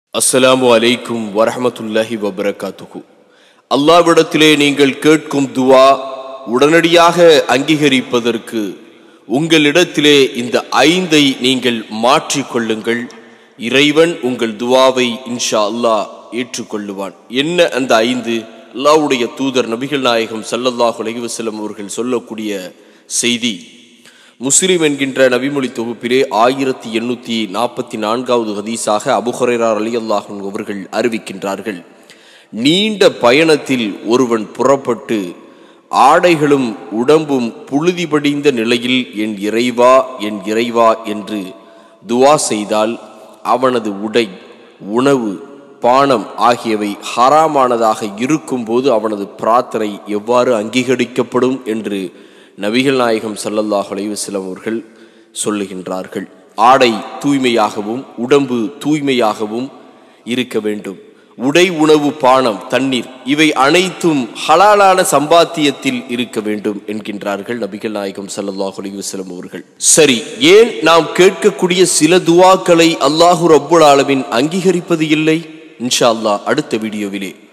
அஸ்ஸலாமு அலைக்கும் வரஹமத்துல்லாஹி வபரகாத்துஹு அல்லாவிடத்திலே நீங்கள் கேட்கும் துவா உடனடியாக அங்கீகரிப்பதற்கு உங்களிடத்திலே இந்த ஐந்தை நீங்கள் மாற்றிக்கொள்ளுங்கள் இறைவன் உங்கள் துவாவை இன்ஷா அல்லாஹ் ஏற்றுக்கொள்ளுவான் என்ன அந்த ஐந்து அல்லாஹ்வுடைய தூதர் நபிகள் நாயகம் ஸல்லல்லாஹு அலைஹி வஸல்லம் அவர்கள் சொல்லக்கூடிய செய்தி முஸ்லிம் என்கின்ற நபிமொழி தொகுப்பிலே ஆயிரத்தி எண்ணூற்றி நாற்பத்தி நான்காவது ஹதீஸாக அபுஹுரைரார் அலி அல்லாஹன் அவர்கள் அறிவிக்கின்றார்கள் நீண்ட பயணத்தில் ஒருவன் புறப்பட்டு ஆடைகளும் உடம்பும் புழுதி படிந்த நிலையில் என் இறைவா என் இறைவா என்று துவா செய்தால் அவனது உடை உணவு பானம் ஆகியவை ஹராமானதாக இருக்கும்போது அவனது பிரார்த்தனை எவ்வாறு அங்கீகரிக்கப்படும் என்று நபிகள் நாயகம் ஸல்லல்லாஹு அலைஹி வஸல்லம் அவர்கள் சொல்லுகின்றார்கள் ஆடை தூய்மையாகவும் உடம்பு தூய்மையாகவும் இருக்க வேண்டும் உடை உணவு பானம் தண்ணீர் இவை அனைத்தும் ஹலாலான சம்பாத்தியத்தில் இருக்க வேண்டும் என்கின்றார்கள் நபிகள் நாயகம் ஸல்லல்லாஹு அலைஹி வஸல்லம் அவர்கள் சரி ஏன் நாம் கேட்கக்கூடிய சில துவாக்களை அல்லாஹு ரப்புல் ஆலமீன் அங்கீகரிப்பது இல்லை இன்ஷா அல்லாஹ் அடுத்த வீடியோவிலே